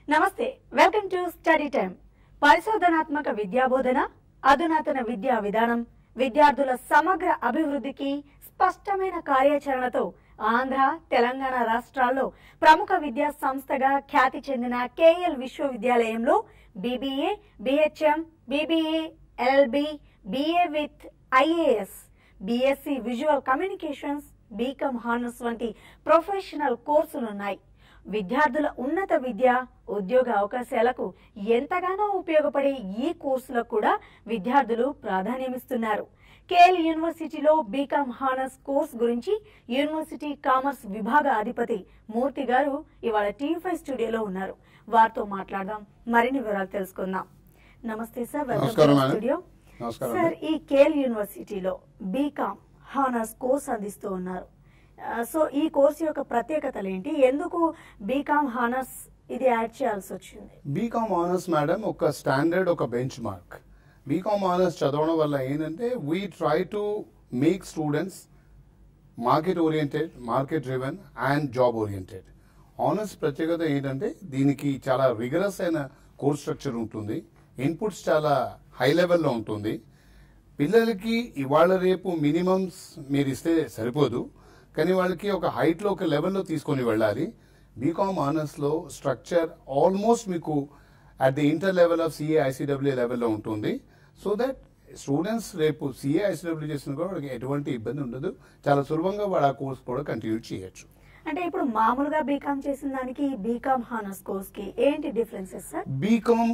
నమస్తే welcome to study time పరిశోధనాత్మక విద్యాబోధన అధునాతన విద్యా విధానం విద్యార్థుల సమగ్ర అభివృద్ధికి స్పష్టమైన కార్యాచరణతో ఆంధ్ర తెలంగాణ రాష్ట్రాల్లో ప్రముఖ విద్యా సంస్థగా ఖ్యాతి చెందిన కేఎల్ విశ్వవిద్యాలయంలో BBA BHM BBA LLB BA with IAS BSc visual communications BCom honours వంటి ప్రొఫెషనల్ కోర్సులున్నాయి విద్యార్థుల ఉన్నత విద్య ఉద్యోగ అవకాశాలకు ఎంతగానో ఉపయోగపడే ఈ కోర్సులకు కూడా విద్యార్థులు ప్రాధాన్యమిస్తున్నారు కేఎల్ యూనివర్సిటీలో బీకామ్ హానర్స్ కోర్స్ గురించి యూనివర్సిటీ కామర్స్ విభాగ అధిపతి మూర్తి గారు ఇవాళ టీవీ ఫైవ్ స్టూడియోలో ఉన్నారు వారితో మాట్లాడదాం మరిన్ని వివరాలు తెలుసుకుందాం నమస్తే సార్ వెల్కమ్ నమస్కారం టు మేడం. స్టూడియో నమస్కారం సార్ ఈ కేఎల్ యూనివర్సిటీలో బీకామ్ హానర్స్ కోర్స్ అందిస్తూ ఉన్నారు ఆ, సో ఈ కోర్సు యొక్క ప్రత్యేకతలు ఏంటి ఎందుకు బీకామ్ హానర్స్ ఇది యాడ్ చేయాల్సి వచ్చింది బీకామ్ ఆనర్స్ మేడం ఒక స్టాండర్డ్ ఒక బెంచ్ మార్క్ బీకామ్ ఆనర్స్ చదవడం వల్ల ఏంటంటే we try to make students market oriented market driven and job oriented honours ప్రత్యేకత ఏంటంటే దీనికి చాలా రిగరస్ అయిన కోర్స్ స్ట్రక్చర్ ఉంటుంది ఇన్పుట్స్ చాలా హై లెవెల్లో ఉంటుంది పిల్లలకి ఇవాళ రేపు మినిమమ్స్ మీరు ఇస్తే సరిపోదు కానీ వాళ్ళకి ఒక హైట్లో ఒక లెవెల్లో తీసుకొని వెళ్ళాలి బీకామ్ ఆనర్స్లో స్ట్రక్చర్ ఆల్మోస్ట్ మీకు at the inter level of CA ICW లెవెల్లో ఉంటుంది సో దట్ స్టూడెంట్స్ రేపు సిఏ ఐసీడబ్ల్యూ చేసిన కూడా వాళ్ళకి ఎటువంటి ఇబ్బంది ఉండదు చాలా సులభంగా వాళ్ళు ఆ కోర్స్ కూడా కంటిన్యూ చేయొచ్చు అంటే ఇప్పుడు మామూలుగా బీకామ్ చేసిన దానికి బీకామ్ హానర్స్ కోర్స్ కి ఏంటి డిఫరెన్సెస్ సార్ బీకామ్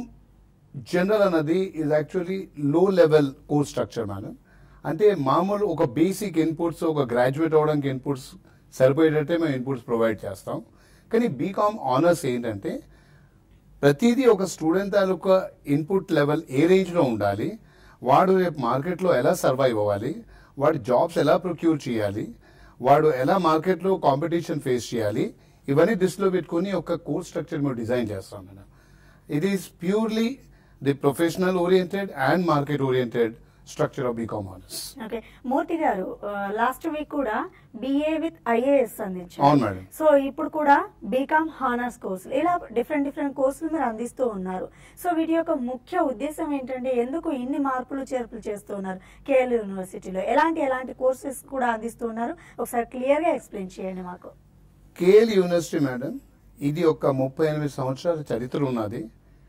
జనరల్ అన్నది is actually low level course structure madam అంటే మామూలు ఒక బేసిక్ ఇన్పుట్స్ ఒక గ్రాడ్యుయేట్ అవడానికి ఇన్పుట్స్ సరిపోయేటట్టే మేము ఇన్పుట్స్ ప్రొవైడ్ చేస్తాం కానీ బీకామ్ ఆనర్స్ ఏంటంటే ప్రతిదీ ఒక స్టూడెంట్ తాలూకా ఇన్పుట్ లెవెల్ ఏ రేంజ్లో ఉండాలి వాడు రేపు మార్కెట్లో ఎలా సర్వైవ్ అవ్వాలి వాడు జాబ్స్ ఎలా ప్రొక్యూర్ చేయాలి వాడు ఎలా మార్కెట్లో కాంపిటీషన్ ఫేస్ చేయాలి ఇవన్నీ దృష్టిలో పెట్టుకుని ఒక కోర్స్ స్ట్రక్చర్ మేము డిజైన్ చేస్తాం madam it is purely the professional oriented and market oriented structure of BCom honors. Okay Murthy garu last week కూడా బిఏ విత్ ఐఏఎస్ అందించారు అవును మేడం సో ఇప్పుడు కూడా బీకామ్ హానర్స్ కోర్సులు ఇలా డిఫరెంట్ డిఫరెంట్ కోర్సులు మీరు అందిస్తూ ఉన్నారు సో వీటి యొక్క ముఖ్య ఉద్దేశం ఏంటంటే ఎందుకు ఇన్ని మార్పులు చేర్పులు చేస్తూ ఉన్నారు కేఎల్ యూనివర్సిటీలో ఎలాంటి ఎలాంటి కోర్సెస్ కూడా అందిస్తూ ఉన్నారు ఒకసారి క్లియర్ గా ఎక్స్ప్లెయిన్ చేయండి మాకు కేఎల్ యూనివర్సిటీ మేడం ఇది ఒక ముప్పై ఎనిమిది సంవత్సరాల చరిత్ర ఉన్నది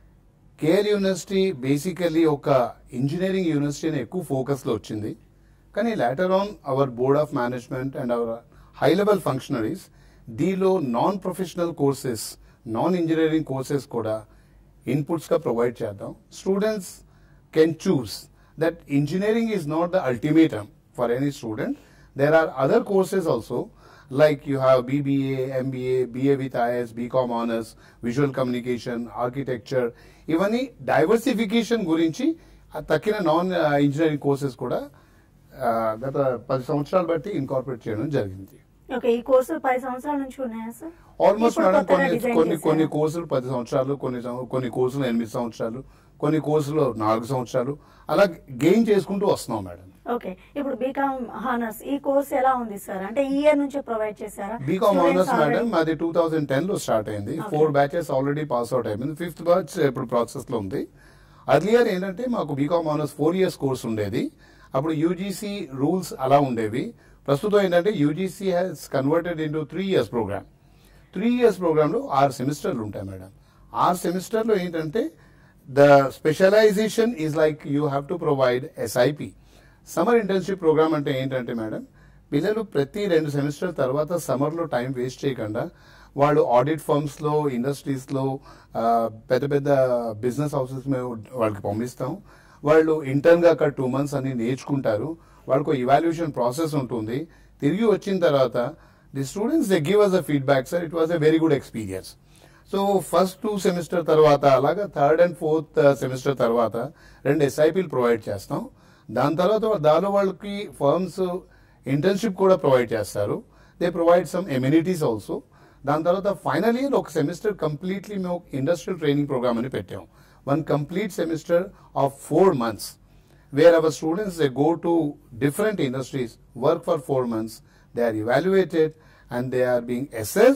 కేఎల్ యూనివర్సిటీ బేసికలీ ఒక ఇంజనీరింగ్ యూనివర్సిటీ అని ఎక్కువ ఫోకస్లో వచ్చింది కానీ later on our board of management and our high level functionaries దీనిలో non professional courses non engineering courses కూడా ఇన్పుట్స్గా ప్రొవైడ్ చేద్దాం students can choose that engineering is not the ultimatum for any student there are other courses also like you have BBA, MBA, BA with IS, BCom honors, visual communication, architecture ఇవన్నీ diversification గురించి ఆ తక్కిన non engineering courses కూడా ఆ, గత పది సంవత్సరాలు బట్టి ఇన్కార్పొరేట్ చేయడం జరిగింది ఓకే ఈ కోర్సులు పది సంవత్సరాల నుంచి ఉన్నాయా సార్ ఆల్మోస్ట్ ఇప్పుడు మేడం కొత్తగా కొన్ని design కొన్ని చేశారా? కొన్ని కోర్సులు పది సంవత్సరాలు కొన్ని సం- కొన్ని కోర్సులు ఎనిమిది సంవత్సరాలు కొన్ని కోర్సులు నాలుగు సంవత్సరాలు అలా గెయిన్ చేసుకుంటూ వస్తున్నాం మేడం ఓకే ఇప్పుడు బీకామ్ హానర్స్ ఈ కోర్స్ ఎలా ఉంది సార్ అంటే ఈ ఇయర్ నుంచే ప్రొవైడ్ చేశారా BCom Students honours already- madam మాది టూ థౌసండ్ టెన్ లో స్టార్ట్ అయింది Okay. Four batches already pass out అయిపోయింది ఫిఫ్త్ బ్యాచ్ ఇప్పుడు ప్రాసెస్ లో ఉంది అర్లియర్ ఏంటంటే మాకు BCom honours four years course ఉండేది అప్పుడు యూజీసీ రూల్స్ అలా ఉండేవి ప్రస్తుతం ఏంటంటే UGC has converted into three years programme three years programme లో ఆరు సెమిస్టర్లు ఉంటాయి మేడం ఆరు సెమిస్టర్ లో ఏంటంటే the specialisation is like you have to provide SIP summer internship programme అంటే ఏంటంటే మేడం పిల్లలు ప్రతి రెండు సెమిస్టర్ తర్వాత సమ్మర్లో టైం వేస్ట్ చేయకుండా వాళ్ళు ఆడిట్ ఫర్మ్స్లో ఇండస్ట్రీస్లో పెద్ద పెద్ద బిజినెస్ హౌసెస్ మేము వాళ్ళకి పంపిస్తాం వాళ్ళు ఇంటర్న్గా అక్కడ టూ మంత్స్ అన్ని నేర్చుకుంటారు వాళ్ళకు ఇవాల్యుయేషన్ ప్రాసెస్ ఉంటుంది తిరిగి వచ్చిన తర్వాత the students they give us a feedback sir it was a very good experience so first two semester తర్వాత అలాగా థర్డ్ అండ్ ఫోర్త్ సెమిస్టర్ తర్వాత రెండు ఎస్ఐపీలు ప్రొవైడ్ చేస్తాం దాని తర్వాత దానిలో వాళ్ళకి ఫర్మ్స్ ఇంటర్న్షిప్ కూడా ప్రొవైడ్ చేస్తారు they provide some amenities also దాని తర్వాత ఫైనల్ ఇయర్ ఒక సెమిస్టర్ కంప్లీట్లీ మేము ఇండస్ట్రియల్ ట్రైనింగ్ ప్రోగ్రామ్ అని పెట్టాం one complete semester of four months where our students they go to different industries, work for four months, they are evaluated and they are being assessed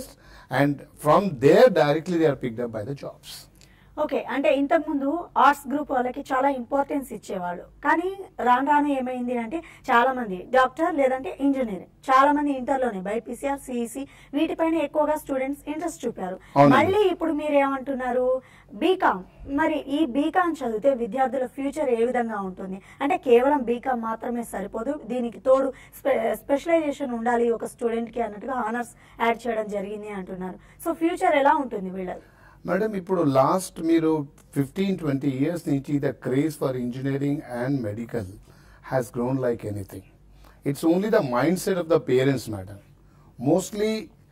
and from there directly they are picked up by the jobs. Okay అంటే ఇంతకుముందు arts group వాళ్ళకి చాలా importance ఇచ్చేవాళ్ళు కానీ రాను రాను ఏమైంది అంటే చాలా మంది డాక్టర్ లేదంటే ఇంజనీర్ చాలా మంది ఇంటర్లోనే బైపీసీఆర్ సిఈసి వీటిపైన ఎక్కువగా స్టూడెంట్స్ ఇంట్రెస్ట్ చూపారు అవునండి. మళ్ళీ ఇప్పుడు మీరు ఏమంటున్నారు బీకామ్ మరి ఈ బీకామ్ చదివితే విద్యార్థుల ఫ్యూచర్ ఏ విధంగా ఉంటుంది అంటే కేవలం బీకామ్ మాత్రమే సరిపోదు దీనికి తోడు స్పె- స్పెషలైజేషన్ ఉండాలి ఒక స్టూడెంట్ కి అన్నట్టుగా ఆనర్స్ యాడ్ చేయడం జరిగింది అంటున్నారు సో ఫ్యూచర్ ఎలా ఉంటుంది వీళ్ళది మేడం ఇప్పుడు లాస్ట్ మీరు ఫిఫ్టీన్ ట్వంటీ ఇయర్స్ నుంచి the craze for engineering and medical has grown like anything it's only the mindset of the parents madam mostly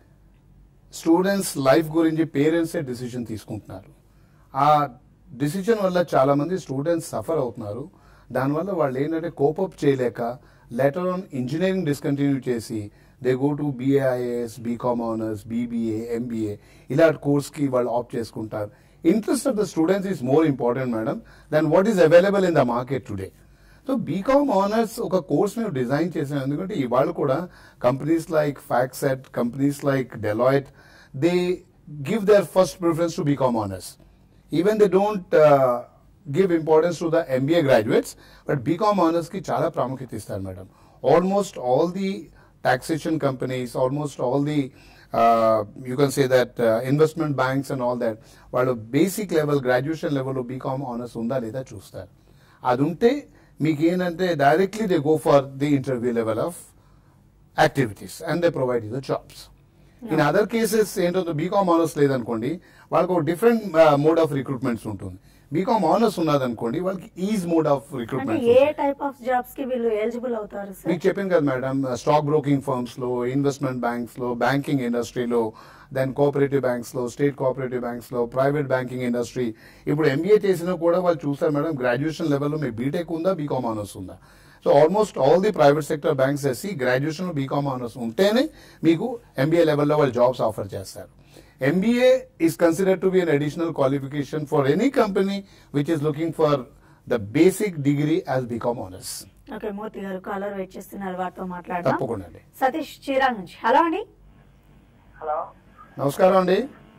students life గురించి పేరెంట్సే డిసిషన్ తీసుకుంటున్నారు ఆ డిసిషన్ వల్ల చాలా మంది స్టూడెంట్స్ సఫర్ అవుతున్నారు దానివల్ల వాళ్ళు ఏంటంటే కోపప్ చేయలేక లెటర్ ఆన్ ఇంజనీరింగ్ డిస్కంటిన్యూ చేసి they go to BAIS BCom honours BBA MBA ఇలాంటి కోర్స్కి వాళ్ళు ఆప్ట్ చేసుకుంటారు interest of the students is more important madam then what is available in the market today so BCom honours ఒక course మేము design చేసాం ఎందుకంటే ఇవాళ కూడా companies like FactSet companies like Deloitte they give their first preference to BCom honours even they don't give importance to the MBA graduates but BCom honours కి చాలా ప్రాముఖ్యత ఇస్తారు madam almost all the taxation companies, almost all the, uh, you can say that uh, investment banks and all that, వాళ్ళు basic level graduation level BCom honours ఉందా లేదా చూస్తారు అది ఉంటే మీకు ఏంటంటే directly they go for the interview level of activities and they provide the jobs in other cases ఏంటో BCom honours లేదనుకోండి వాళ్ళకి ఒక డిఫరెంట్ మోడ్ ఆఫ్ రిక్రూట్మెంట్స్ ఉంటుంది బీకామ్ ఆనర్స్ ఉన్నదనుకోండి వాళ్ళకి ఈజ్ మోడ్ ఆఫ్ అంటే రిక్రూట్మెంట్ ఏ టైప్ ఆఫ్ జాబ్స్ కి వీళ్ళు ఎలిజిబుల్ అవుతారు సార్ మీకు చెప్పాను కదా మేడం స్టాక్ బ్రోకింగ్ ఫర్మ్స్ లో ఇన్వెస్ట్మెంట్ బ్యాంక్స్ లో బ్యాంకింగ్ ఇండస్ట్రీలో దెన్ కోఆపరేటివ్ బ్యాంక్స్ లో స్టేట్ కోఆపరేటివ్ బ్యాంక్స్ లో ప్రైవేట్ బ్యాంకింగ్ ఇండస్ట్రీ ఇప్పుడు ఎంబీఏ చేసినా కూడా వాళ్ళు చూస్తారు మేడం గ్రాడ్యుయేషన్ లెవెల్లో మీకు బీటెక్ ఉందా బీకామ్ ఆనర్స్ ఉందా so almost all the private sector banks ఎస్సి గ్రాడ్యుయేషన్ బీకామ్ ఆనర్స్ ఉంటేనే మీకు ఎంబీఏ లెవెల్లో వాళ్ళు జాబ్స్ ఆఫర్ చేస్తారు MBA is considered to be an additional qualification for any company which is looking for the basic degree as BCom honors. Okay Murthy garu caller wait చేస్తున్నారు వారితో మాట్లాడదాం తప్పకుండా అండి సతీష్ చీరాల నుంచి హలో అండి హలో నమస్కారం అండి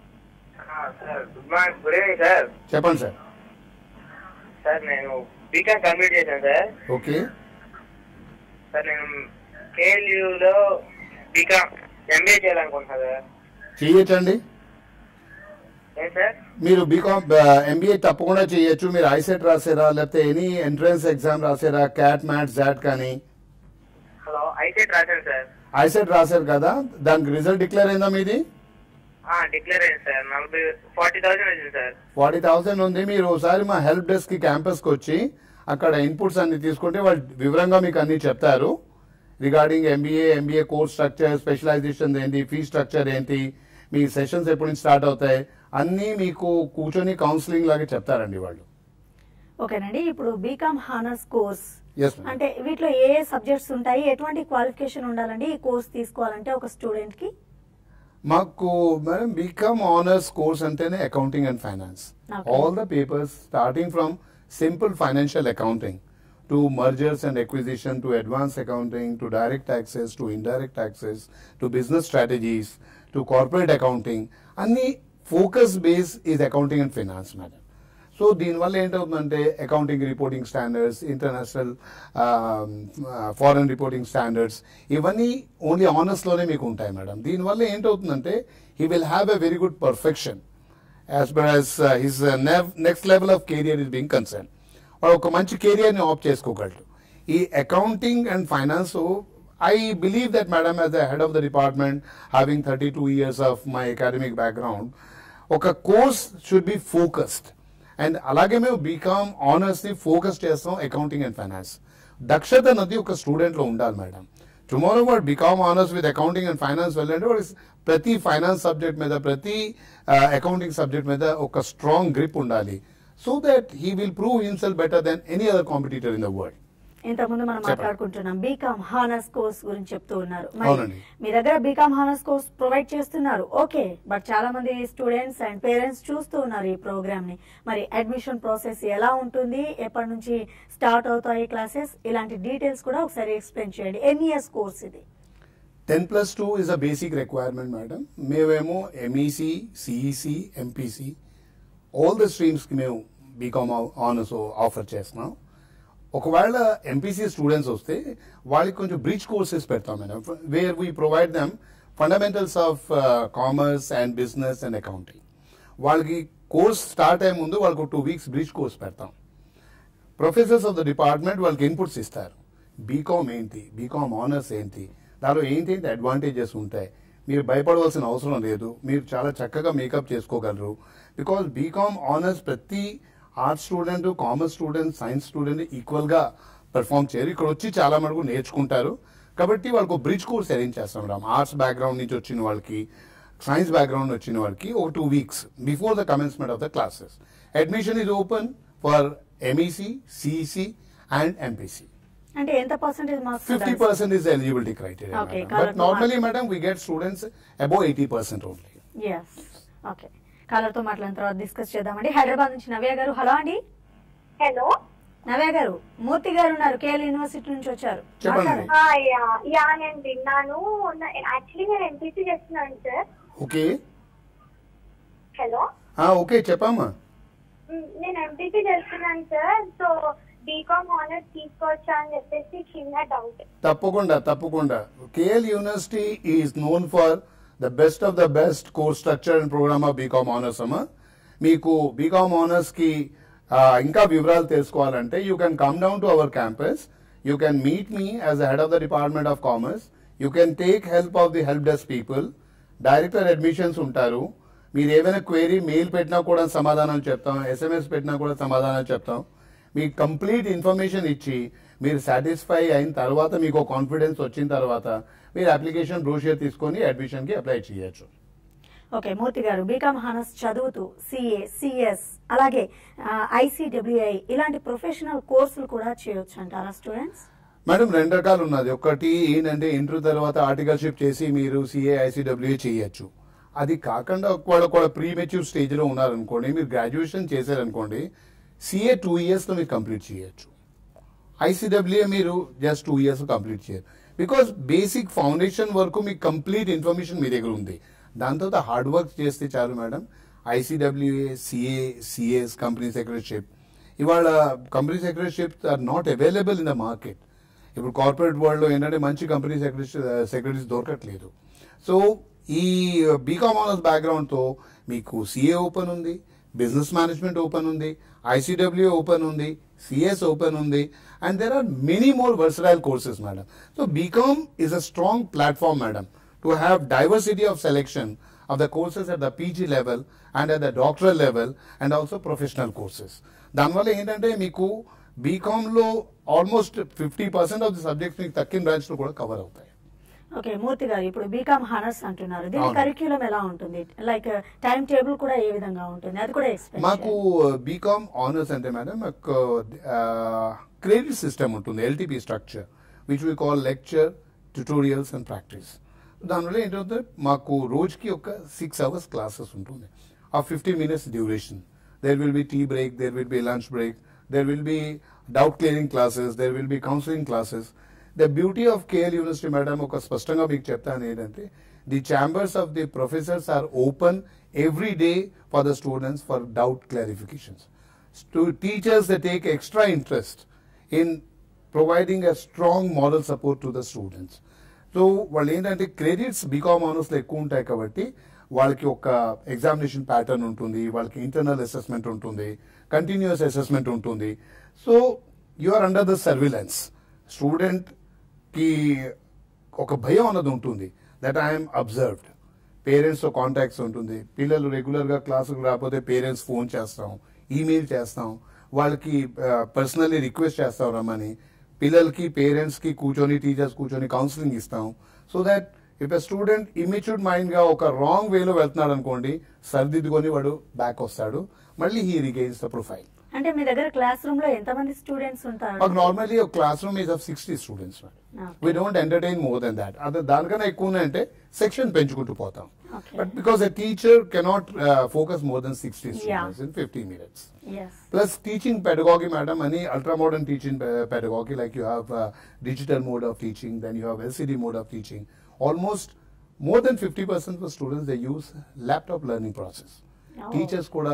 sir good morning good evening sir చెప్పండి సార్ సార్ నేను బీకామ్ కంప్లీట్ చేశాను సార్ ఓకే సార్ నేను కేఎల్యూలో బీకామ్ ఎంబీఏ చేయాలనుకుంటున్నా సార్ చేయొచ్చండి ఏం సార్ మీరు బీకామ్ ఎంబీఏ తప్పకుండా చేయొచ్చు మీరు ఐసెట్ రాసారా లేకపోతే ఎనీ ఎంట్రన్స్ ఎగ్జామ్ రాసారా క్యాట్ మ్యాట్ జాట్ కానీ హలో ఐసెట్ రాశాను సార్ ఐసెట్ రాశారు కదా దానికి రిజల్ట్ డిక్లేర్ అయిందా మీది డిక్లేర్ అయింది సార్ నలభై ఫార్టీ థౌసండ్ వచ్చింది సార్ ఫార్టీ థౌసండ్ ఉంది మీరు ఒకసారి మా హెల్ప్ డెస్క్ కి క్యాంపస్ కి వచ్చి అక్కడ ఇన్పుట్స్ అన్ని తీసుకుంటే వాళ్ళు వివరంగా మీకు అన్ని చెప్తారు regarding MBA MBA course structure specialization ఏంటి ఫీ స్ట్రక్చర్ ఏంటి మీ సెషన్స్ ఎప్పటి నుంచి స్టార్ట్ అవుతాయి అన్నీ మీకు కూర్చొని కౌన్సిలింగ్ లాగా చెప్తారండి వాళ్ళు ఓకేనండి ఇప్పుడు బీకామ్ హానర్స్ కోర్స్ ఎస్ అంటే వీటిలో ఏ ఏ సబ్జెక్ట్స్ ఉంటాయి ఎటువంటి క్వాలిఫికేషన్ ఉండాలండి ఈ కోర్స్ తీసుకోవాలంటే ఒక స్టూడెంట్ కి మాకు మేడం బీకామ్ ఆనర్స్ కోర్స్ అంటేనే accounting and finance Okay. All the papers starting from simple financial accounting to mergers and acquisition to advance accounting to direct taxes to indirect taxes to business strategies to corporate accounting అన్ని focus base is accounting and finance madam so దీనివల్ల ఏంటవుతుందంటే accounting reporting standards international foreign reporting standards ఇవన్నీ only ఆనర్స్లోనే మీకు ఉంటాయి madam దీనివల్ల ఏంటవుతుందంటే he will have a very good perfection as per as his next level of career is being concern వాడు ఒక మంచి కెరియర్ని ఆప్ చేసుకోగలడు ఈ accounting and finance I believe that madam as the head of the department having thirty two years of my academic background ఒక course should be focused and అలాగే మేము B Com honours ని ఫోకస్ చేస్తాం అకౌంటింగ్ అండ్ ఫైనాన్స్ దక్షత అన్నది ఒక student లో ఉండాలి మేడం టుమారో వాడు B Com honours with accounting and finance వెళ్ళంటే వాడు ప్రతి ఫైనాన్స్ సబ్జెక్ట్ మీద ప్రతి అకౌంటింగ్ సబ్జెక్ట్ మీద ఒక స్ట్రాంగ్ గ్రిప్ ఉండాలి so that he will prove himself better then any other competitor in the world ఇంతకుముందు మనం చెప్పండి. మాట్లాడుకుంటున్నాం బీకామ్ హానర్స్ కోర్స్ గురించి చెప్తూ ఉన్నారు మరి అవునండి. మీ దగ్గర బీకామ్ హానర్స్ కోర్స్ ప్రొవైడ్ చేస్తున్నారు ఓకే బట్ చాలా మంది స్టూడెంట్స్ అండ్ పేరెంట్స్ చూస్తూ ఉన్నారు ఈ ప్రోగ్రామ్ ని మరి అడ్మిషన్ ప్రాసెస్ ఎలా ఉంటుంది ఎప్పటి నుంచి స్టార్ట్ అవుతాయి క్లాసెస్ ఇలాంటి డీటెయిల్స్ కూడా ఒకసారి ఎక్స్ప్లెయిన్ చేయండి ఎన్ని ఇయర్స్ కోర్స్ ఇది ten plus two is a basic requirement madam మేమేమో MEC CEC MPC all the స్ట్రీమ్స్కి మేము బీకామ్ ఆనర్స్ ఆఫర్ చేస్తున్నాం ఒకవేళ ఎంపీసీ స్టూడెంట్స్ వస్తే వాళ్ళకి కొంచెం బ్రిడ్జ్ కోర్సెస్ పెడతాం madam where we provide them fundamentals of commerce and business and accounting వాళ్ళకి కోర్స్ స్టార్ట్ అయ్యే ముందు వాళ్ళకి టూ వీక్స్ బ్రిడ్జ్ కోర్స్ పెడతాం ప్రొఫెసర్స్ ఆఫ్ ద డిపార్ట్మెంట్ వాళ్ళకి ఇన్పుట్స్ ఇస్తారు బీకామ్ ఏంటి బీకామ్ ఆనర్స్ ఏంటి దానిలో ఏంటి ఏంటి అడ్వాంటేజెస్ ఉంటాయి మీరు భయపడవలసిన అవసరం లేదు మీరు చాలా చక్కగా మేకప్ చేసుకోగలరు బికాస్ బీకామ్ ఆనర్స్ ప్రతి arts student commerce student science student ఈక్వల్గా పెర్ఫామ్ చేయరు ఇక్కడ వచ్చి చాలా మటుకు నేర్చుకుంటారు కాబట్టి వాళ్ళకు బ్రిడ్జ్ కోర్స్ అరేంజ్ చేస్తాం మేడం ఆర్ట్స్ బ్యాక్గ్రౌండ్ నుంచి వచ్చిన వాళ్ళకి సైన్స్ బ్యాక్గ్రౌండ్ వచ్చిన వాళ్ళకి ఒక two weeks before the commencement of the classes admission is open for MEC CEC and MPC అంటే ఎంత percentage marks 50% is the eligibility criteria. Okay, madam. color But to normally, madam, we get students above 80% only. Yes okay కాలర్తో మాట్లాడిన తర్వాత discuss చేద్దామండి హైదరాబాద్ నుంచి నవ్య గారు hello అండి hello నవ్య గారు మూర్తి గారు ఉన్నారు కేఎల్ యూనివర్సిటీ నుంచి వచ్చారు చెప్పండి. మాట్లాడండి. ఆ, యా యా నేను విన్నాను యాక్చువల్లీ నేను ఎంపీసీ చేస్తున్నాను sir Okay. Hello Ah, okay, చెప్పమ్మా మ్, నేను ఎంపీసీ చేస్తున్నాను సార్ సో బీకామ్ ఆనర్స్ తీసుకోవచ్చా అని చెప్పేసి చిన్న డౌట్ తప్పకుండా తప్పకుండా KL university is known for the best of the best course structure and program of B Com honours అమ్మా మీకు బీకామ్ ఆనర్స్ కి ఆ, ఇంకా వివరాలు తెలుసుకోవాలంటే you can come down to our campus you can meet me as the head of the department of commerce you can take help of the help desk people director admissions ఉంటారు మీరు ఏమైనా query mail పెట్టినా కూడా సమాధానం చెప్తాం SMS పెట్టినా కూడా సమాధానం చెప్తాం మీకు కంప్లీట్ ఇన్ఫర్మేషన్ ఇచ్చి మీరు సాటిస్ఫై అయిన తర్వాత మీకు కాన్ఫిడెన్స్ వచ్చిన తర్వాత మీరు అప్లికేషన్ బ్రోషియర్ తీసుకొని అడ్మిషన్కి అప్లై చేయొచ్చు ఓకే మూర్తి గారు బీకామ్ హానర్స్ చదువుతూ సిఏ సిఎస్ అలాగే ఐసిడబ్ల్యూఐ ఇలాంటి ప్రొఫెషనల్ కోర్సులు కూడా చేయొచ్చు అంటారా స్టూడెంట్స్ మేడం రెండు రకాలు ఉన్నది ఒకటి ఏంటంటే ఇంటర్ తర్వాత ఆర్టికల్షిప్ చేసి మీరు సిఏ ఐసీడబ్ల్యూఏ చేయొచ్చు అది కాకుండా ఒకవేళ కూడా ప్రీ మెచ్యూర్ స్టేజ్లో ఉన్నారనుకోండి మీరు గ్రాడ్యుయేషన్ చేశారనుకోండి సిఏ టూ ఇయర్స్లో మీరు కంప్లీట్ చేయొచ్చు ఐసీడబ్ల్యూఏ మీరు జస్ట్ టూ ఇయర్స్ కంప్లీట్ చేయరు బికాస్ బేసిక్ ఫౌండేషన్ వరకు మీకు కంప్లీట్ ఇన్ఫర్మేషన్ మీ దగ్గర ఉంది దాని తర్వాత హార్డ్ వర్క్ చేస్తే చాలు madam ICWA CA CS company secretaryship ఇవాళ company secretaryship are not available in the market ఇప్పుడు కార్పొరేట్ వరల్డ్ లో ఏంటంటే మంచి కంపెనీ సెక్రటరీ సెక్రటరీస్ దొరకట్లేదు సో ఈ బీకామ్ ఆనర్స్ బ్యాక్గ్రౌండ్ తో మీకు సిఏ ఓపెన్ ఉంది బిజినెస్ మేనేజ్మెంట్ ఓపెన్ ఉంది ఐసీడబ్ల్యూ ఓపెన్ ఉంది సిఎస్ ఓపెన్ ఉంది and there are many more versatile courses madam so B Com is a strong platform madam to have diversity of selection of the courses at the PG level and at the doctoral level and also professional courses. దానివల్ల ఏంటంటే మీకు బీకామ్ లో almost fifty percent of the subjects మీకు తక్కిన branch లో కూడా cover అవుతాయి ఓకే మూర్తి గారు ఇప్పుడు బీకామ్ హానర్స్ అంటున్నారు దీని అవును. కరిక్యులం ఎలా ఉంటుంది లైక్ టైం టేబుల్ కూడా ఏ విధంగా ఉంటుంది అది కూడా ఎక్స్ప్లెయిన్ మాకు బీకామ్ ఆనర్స్ అంటే మేడం మాకు క్రెడిట్ సిస్టమ్ ఉంటుంది LTP structure which we call lecture tutorials and practice దానివల్ల ఏంటంటే మాకు రోజుకి ఒక సిక్స్ అవర్స్ క్లాసెస్ ఉంటుంది ఆ fifty minutes duration there will be tea break there will be lunch break there will be doubt clearing classes there will be counselling classes the beauty of KL university madam ఒక స్పష్టంగా మీకు చెప్తాను ఏంటంటే the chambers of the professors are open every day for the students for doubt clarifications to teachers that take extra interest in providing a strong moral support to the students. So వాళ్ళు ఏంటంటే credits BCom ఆనర్స్లో ఎక్కువ ఉంటాయి కాబట్టి వాళ్ళకి ఒక examination pattern ఉంటుంది వాళ్ళకి internal assessment ఉంటుంది కంటిన్యూస్ అసెస్మెంట్ ఉంటుంది so you are under the surveillance student కి ఒక భయం అన్నది ఉంటుంది దట్ ఐఎమ్ అబ్జర్వ్డ్ పేరెంట్స్ తో కాంటాక్ట్స్ ఉంటుంది పిల్లలు రెగ్యులర్ గా క్లాసుకు రాకపోతే పేరెంట్స్ ఫోన్ చేస్తాం ఈమెయిల్ చేస్తాం వాళ్ళకి పర్సనల్లీ రిక్వెస్ట్ చేస్తాం రమ్మని పిల్లలకి పేరెంట్స్ కి కూర్చొని టీచర్స్ కూర్చొని కౌన్సిలింగ్ ఇస్తాం so that if a student immatured mind గా ఒక రాంగ్ వేలో వెళ్తున్నాడు అనుకోండి సర్దిద్దుకొని వాడు బ్యాక్ వస్తాడు మళ్ళీ హీ రిగైన్స్ ద ప్రొఫైల్ అంటే మీ దగ్గర క్లాస్ రూమ్ లో ఎంతమంది స్టూడెంట్స్ ఉంటారు మాకు నార్మల్లీ ఒక classroom is of sixty students we don't entertain more then that అదే దానికన్నా ఎక్కువ ఉన్నాయంటే సెక్షన్ పెంచుకుంటూ పోతాం Okay. But because a teacher cannot focus more then sixty students in fifty minutes yes plus teaching pedagogy madam అని ultra modern teaching pedagogy like you have digital mode of teaching then you have LCD mode of teaching almost more then fifty percent for students they use laptop learning process Oh. Teachers కూడా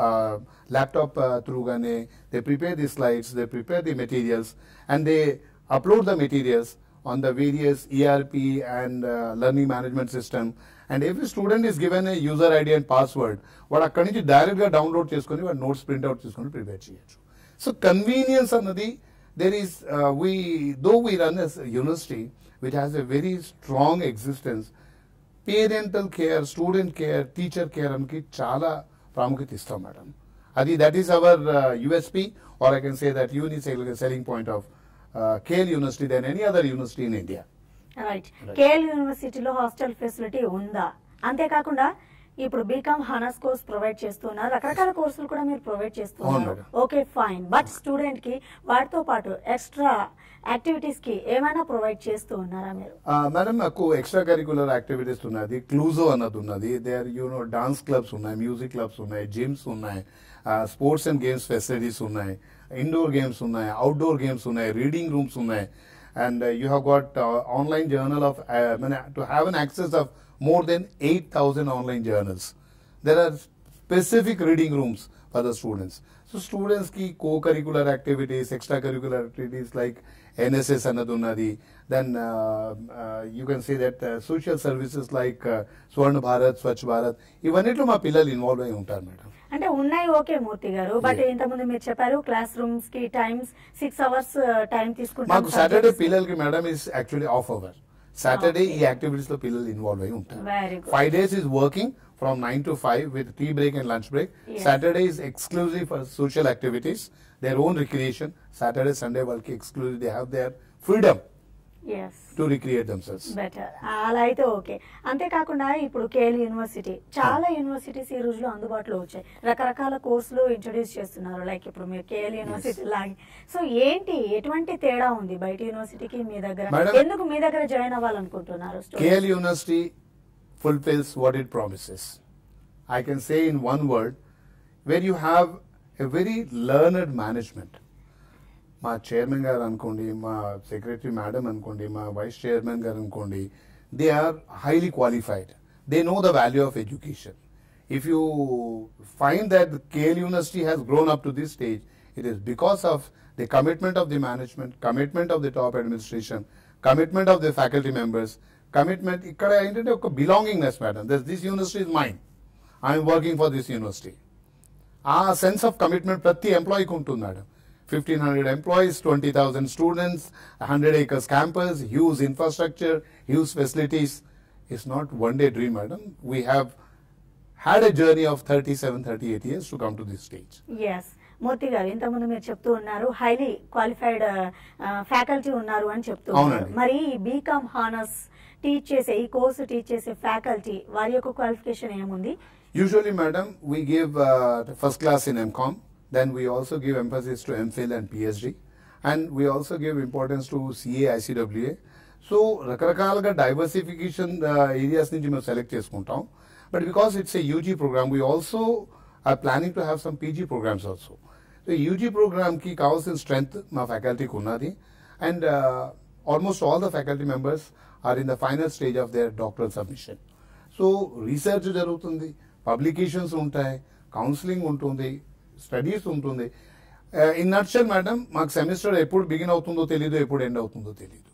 laptop త్రూగానే they prepare the slides they prepare the materials and they upload the materials on the various ERP and learning management system and every student is given a user ID and password వాడు అక్కడి నుంచి direct గా download చేసుకొని వాడు notes printout చేసుకొని prepare చేయొచ్చు so convenience అన్నది there is we though we run S university which has a very strong existence parental care student care teacher care అనికి చాలా ప్రాముఖ్యత ఇస్తాం మేడం అది that is our USP or I can say that unique selling point of KL university then any other university in India right KL యూనివర్సిటీలో hostel facility ఉందా అంతేకాకుండా ఇప్పుడు BCom honours course provide చేస్తున్నారు రకరకాల కోర్సులు కూడా మీరు ప్రొవైడ్ అవును చేస్తున్నారు మేడం. ఓకే ఫైన్ బట్ స్టూడెంట్ కి వాటితో పాటు ఎక్స్ట్రా యాక్టివిటీస్ కి ఏమైనా ప్రొవైడ్ చేస్తూ ఉన్నారా మీరు మేడం నాకు ఎక్స్ట్రా కరికులర్ యాక్టివిటీస్ ఉన్నది క్లూజో అన్నది ఉన్నది దేర్ యూనో డాన్స్ క్లబ్స్ ఉన్నాయి మ్యూజిక్ క్లబ్స్ ఉన్నాయి జిమ్స్ ఉన్నాయి స్పోర్ట్స్ అండ్ గేమ్స్ ఫెసిలిటీస్ ఉన్నాయి ఇండోర్ గేమ్స్ ఉన్నాయి అవుట్డోర్ గేమ్స్ ఉన్నాయి రీడింగ్ రూమ్స్ ఉన్నాయి and you have got online journal of to have an access of more then eight thousand online journals there are specific reading rooms for the students. So students ki co-curricular activities, extracurricular activities like NSS అన్నది ఉన్నది then uh, uh, you can say that uh, social services like uh, స్వర్ణ భారత్ స్వచ్ఛ భారత్ ఇవన్నిట్లో మా పిల్లలు involve అయి ఉంటారు madam అంటే ఉన్నాయి okay Murthy గారు బట్ Yeah. ఇంతకుముందు మీరు చెప్పారు క్లాస్ రూమ్స్ కి టైమ్స్ సిక్స్ అవర్స్ టైం తీసుకుంటాం మాకు సాటర్డే subjects. పిల్లలకి madam is actually of our Saturday ఈ Okay. యాక్టివిటీస్ లో పిల్లలు ఇన్వాల్వ్ అయి ఉంటారు Very good. Five days is working from nine to five with tea break and lunch break Yes. Saturday is exclusive for social activities their own recreation Saturday Sunday వాళ్ళకి exclusive they have their freedom Yes. To recreate themselves better అలా అయితే okay అంతేకాకుండా ఇప్పుడు KL university చాలా universities ఈ రోజులో అందుబాటులో వచ్చాయి రకరకాల కోర్సులు ఇంట్రొడ్యూస్ చేస్తున్నారు లైక్ ఇప్పుడు మీరు కేఎల్ యూనివర్సిటీ లాగే సో ఏంటి ఎటువంటి తేడా ఉంది బయట యూనివర్సిటీకి మీ దగ్గర Madam- ఎందుకు మీ దగ్గర జాయిన్ అవ్వాలనుకుంటున్నారు students? KL University fulfills what it promises. I can say in one word, where you have a very learned management. మా చైర్మన్ గారు అనుకోండి మా సెక్రటరీ మేడం అనుకోండి మా వైస్ చైర్మన్ గారు అనుకోండి they are highly qualified they know the value of education if you find that KL university has grown up to this stage it is because of the commitment of the management commitment of the top administration commitment of the faculty members commitment ఇక్కడ ఏంటంటే ఒక belongingness madam this this university is mind I'm working for this university ఆ sense of commitment ప్రతి ఎంప్లాయీకి ఉంటుంది madam fifteen hundred employees twenty thousand students hundred acres campus huge infrastructure huge facilities it's not one day dream madam we have had a journey of thirty seven thirty eight years to come to this stage yes Murthy గారు ఇంతకుముందు మీరు చెప్తూ ఉన్నారు highly qualified faculty ఉన్నారు అని చెప్తూ ఉన్నారు అవునండి. మరి బీకామ్ హానర్స్ టీచ్ చేసే ఈ కోర్సు టీచ్ చేసే ఫ్యాకల్టీ వారి యొక్క క్వాలిఫికేషన్ ఏముంది Usually, madam, we give uh, the first class in MCOM. Then we also give emphasis to MPhil and PhD. And we also give importance to CA, ICWA. So రకరకాలుగా diversification areas నుంచి మేము select చేసుకుంటాం but because it's a UG program we also are planning to have some PG programs also so UG ప్రోగ్రామ్కి కావాల్సిన strength మా ఫ్యాకల్టీకి ఉన్నది and almost all the faculty members are in the final stage of their doctoral submission so research జరుగుతుంది publications ఉంటాయి counselling ఉంటుంది studies ఉంటుంది in nutshell madam మాకు సెమిస్టర్ ఎప్పుడు బిగిన్ అవుతుందో తెలియదు ఎప్పుడు ఎండ్ అవుతుందో తెలియదు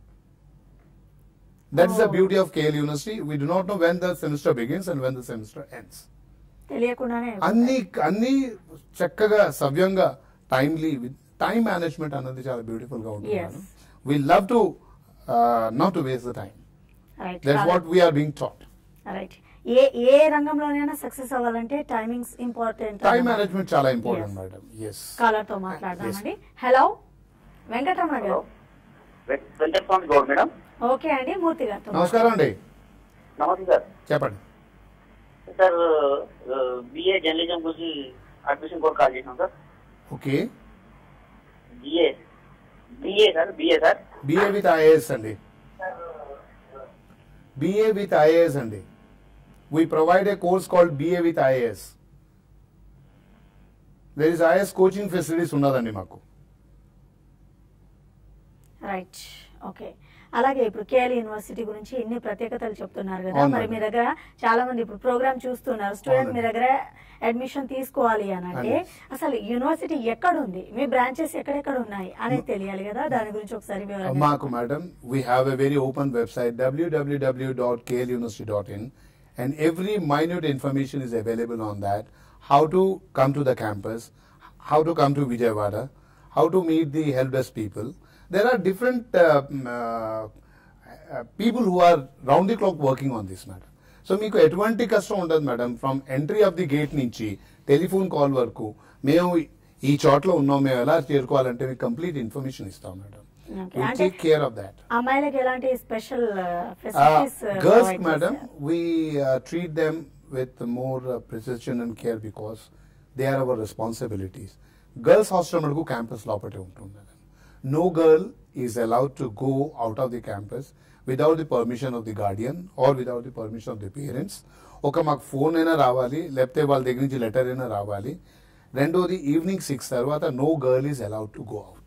that is the Oh. Beauty of KL university we do not know when the semester begins and when the semester ends తెలియకుండానే అన్ని అన్ని చక్కగా సవ్యంగా టైమ్లీ టైం మేనేజ్మెంట్ అన్నది చాలా బ్యూటిఫుల్ గా ఉంటుంది Yes. We love to not to waste the time right that's what we are being taught right ఏ ఏ రంగంలోనైనా సక్సెస్ అవ్వాలంటే టైమింగ్స్ ఇంపార్టెంట్ టైం మేనేజ్మెంట్ చాలా important Yes. Madam yes caller తో మాట్లాడదామండి హలో వెంకటరమణ గారు వెంకటస్వామి గౌడ్ మేడం ఓకే అండి మూర్తి గారితో నమస్కారం అండి నమస్తే సార్ చెప్పండి సార్ బిఏ జర్నలిజం గురించి అడ్మిషన్ కూడా కాల్ చేసినాం sir okay BA BA sir BA sir BA with IAS అండి బిఏ విత్ ఐఏఎస్ అండి we provide a course called BA with IAS there is IAS coaching facilities ఉన్నదండి మాకు right okay అలాగే ఇప్పుడు KL university గురించి ఎన్ని ప్రత్యేకతలు చెప్తున్నారు కదా అవును మరి మేడం. మీ దగ్గర చాలా మంది ఇప్పుడు ప్రోగ్రామ్ చూస్తున్నారు స్టూడెంట్ మీ అవునండి. దగ్గర అడ్మిషన్ తీసుకోవాలి అని అంటే అవును. అసలు యూనివర్సిటీ ఎక్కడ ఉంది మీ బ్రాంచెస్ ఎక్కడెక్కడ ఉన్నాయి అనేది తెలియాలి కదా దాని గురించి ఒకసారి వివరంగా మాకు madam we have a very open website www.kluniversity.in and every minute information is available on that how to come to the campus how to come to vijayawada how to meet the help desk people there are different uh, mm, uh, uh, people who are round the clock working on this matter so మీకు ఎటువంటి కష్టం ఉండదు madam from entry of the gate నుంచి telephone call వరకు మేము ఈ చోట్ల ఉన్నాం మేము ఎలా చేరుకోవాలంటే మీకు కంప్లీట్ ఇన్ఫర్మేషన్ ఇస్తాం మేడం Okay. we అంటే take care of that. అమ్మాయిలకి ఎలాంటి special Uh, facilities girls, madam, we uh, treat them with more uh, precision and care because they are our responsibilities. Girls hostel మనకు campus లోపటే ఉంటుంది madam no girl is allowed to go out of the campus without the permission of the guardian or without the permission of the parents ఒక మాకు phone అయినా రావాలి లేకపోతే వాళ్ళ దగ్గర నుంచి లెటర్ అయినా రావాలి రెండోది ఈవినింగ్ సిక్స్ తర్వాత no girl is allowed to go out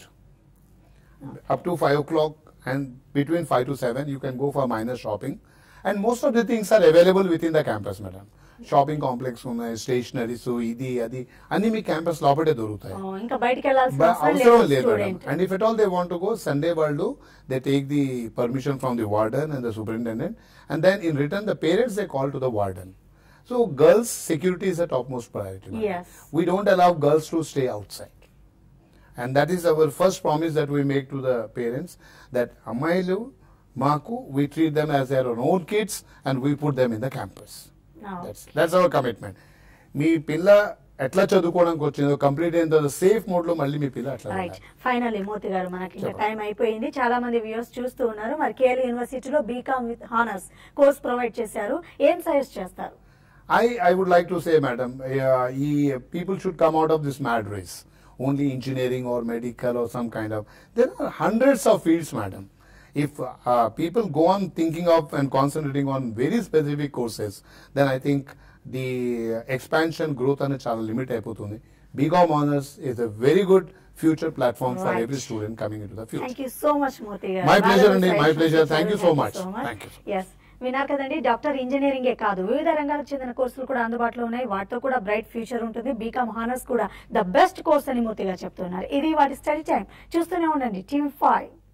up to 5 o'clock and between 5 to 7 you can go for minor shopping and most of the things are available within the campus madam shopping complex ఉన్నాయి stationeries ఇది అది అన్ని మీ campus లోపలే దొరుకుతాయి ఇంకా బయటికి వెళ్ళాల్సిన But అవసరం అవసరం లేదు లేదు madam student and if at all they want go Sunday వాళ్ళు they take the permission from the warden and the superintendent and then in return the parents they call to the warden so girls security is the top most priority Yes. We don't allow girls to stay outside and that is our first promise that we make to the parents that అమ్మాయిలు మాకు we treat them as their own kids and we put them in the campus that's our commitment మీ పిల్ల ఎట్లా చదువుకోవడానికి వచ్చిందో complete అయిన తర్వాత safe mode లో మళ్ళీ మీ పిల్ల అట్లా రైట్ వెళ్ళాలి. ఫైనల్లీ మూర్తి గారు మనకి ఇంకా చెప్పండి. టైం అయిపోయింది చాలా మంది వ్యూవర్స్ చూస్తూ ఉన్నారు మరి కేఎల్ యూనివర్సిటీలో BCom with honours course provide చేశారు ఏం సజెస్ట్ చేస్తారు I, I would like to say, madam, uh, he- people should come out of this mad race. Only engineering or medical or some kind of. There are hundreds of fields, madam. If uh, people go on thinking of and concentrating on very specific courses, then I think the expansion growth and చాలా limit అయిపోతుంది. BCom honors is a very good future platform for Right. every student coming into the future. Thank you so much Murthy గారు My pleasure Valuable అండి, my suggestions pleasure. ఇచ్చారు. Thank you so Thank much. so much. Thank you. Yes. విన్నారు కదండి doctor ఇంజనీరింగే కాదు వివిధ రంగాలకు చెందిన కోర్సులు కూడా అందుబాటులో ఉన్నాయి వాటితో కూడా బ్రైట్ ఫ్యూచర్ ఉంటుంది బీకామ్ హానర్స్ కూడా ద బెస్ట్ కోర్స్ అని మూర్తిగా చెప్తున్నారు ఇది వాటి స్టడీ టైం చూస్తూనే ఉండండి టీవీ ఫైవ్